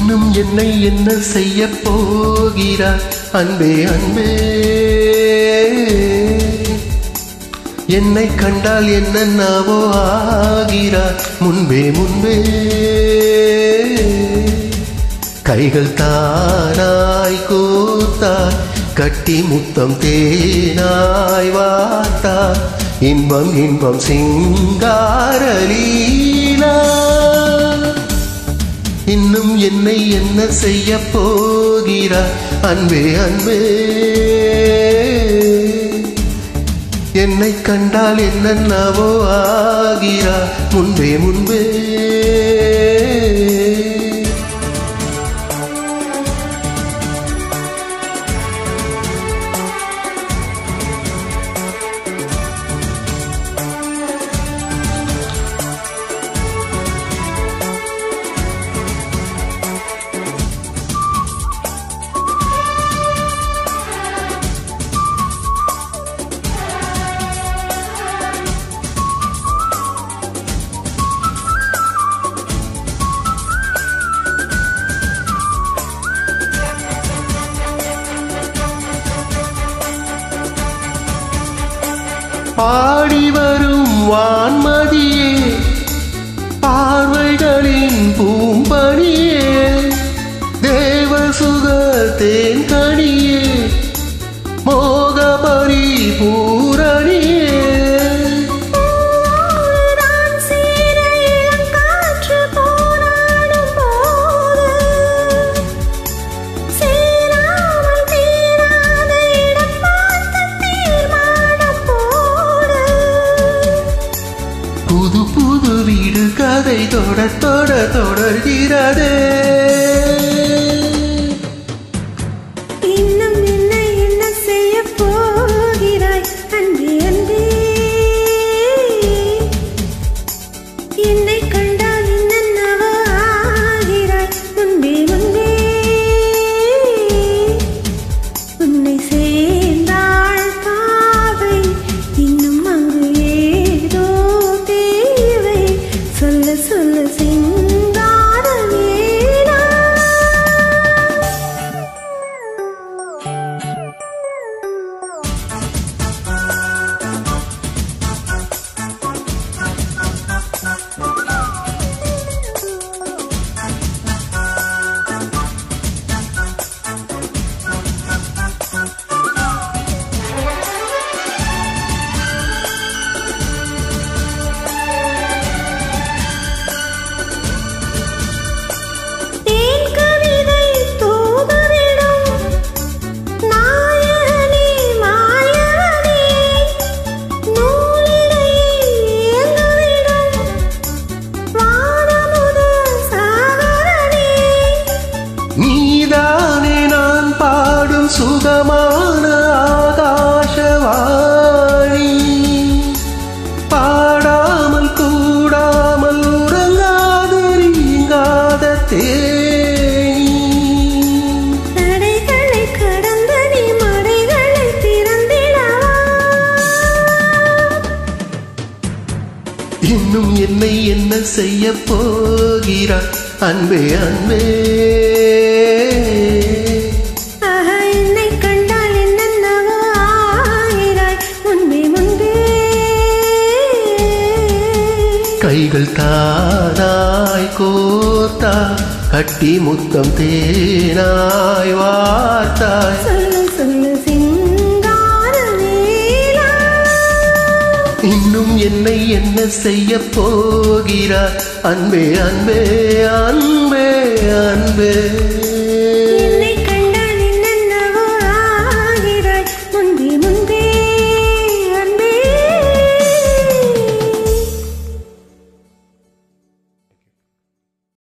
இன்னும் என்னை என்ன செய்ய போகிறார் அன்பே அன்பே என்னை கண்டால் என்னென்னவோ ஆகிறார் முன்பே முன்பே கைகள் தானாய் கூத்தார் கட்டி முத்தம் தேனாய் வார்த்தார் இன்பம் இன்பம் சிங்காரலீலா இன்னும் என்னை என்ன செய்ய போகிறார் அன்பே அன்பே என்னை கண்டால் என்னென்னவோ ஆகிறார் முன்பே முன்பே பாடி வரும் வான்மதியே பார்வைகளின் பூம்பணியே தேவசுக தேன்கணியே மோகபரி பூரணியே நான் சீர இளங்காற்று போராடும் போது சேராமல் தீராத இடம் பார்த்து தீர்மானம் போடு புது புது வீடு கதை தொட தொட தொடர்கிறதே இன்னும் என்ன என்ன செய்ய போகிறாய் அன்பே அன்பே என்னை கண்டால் என்னென்னவோ ஆகிறாய் முன்பே முன்பே உன்னை சேர்ந்தாள் பாவை இன்னும் அங்கு ஏதோ தேவை சொல்ல சொல்ல சிங்கார வேணா தேன் கவிதை தூதுவிடும் நாயகனே மாயவனே நூலிடையே இயங்குவிடும் வானமுத சாகரனே நீதானே நான் பாடும் சுகமான ஆகாசவாணி பாடாமல் கூடாமல் உறங்காது நீங்காத தேனி தடைகளை கடந்த நீ மடைகளை திறந்திடவா இன்னும் என்னை என்ன செய்ய போகிறார் அன்பே அன்பே ஆஹா என்னை கண்டால் என்னென்னவோ ஆகிறாய் முன்பே முன்பே கைகள் தானாய் கோத்தா கட்டி முத்தம் தேனாய் வார்த்தாய் சொல்லு சொல்லு சிங்கார வேலா இன்னும் என்னை என்ன செய்ய போகிறார் அன்பே அன்பே அன்பே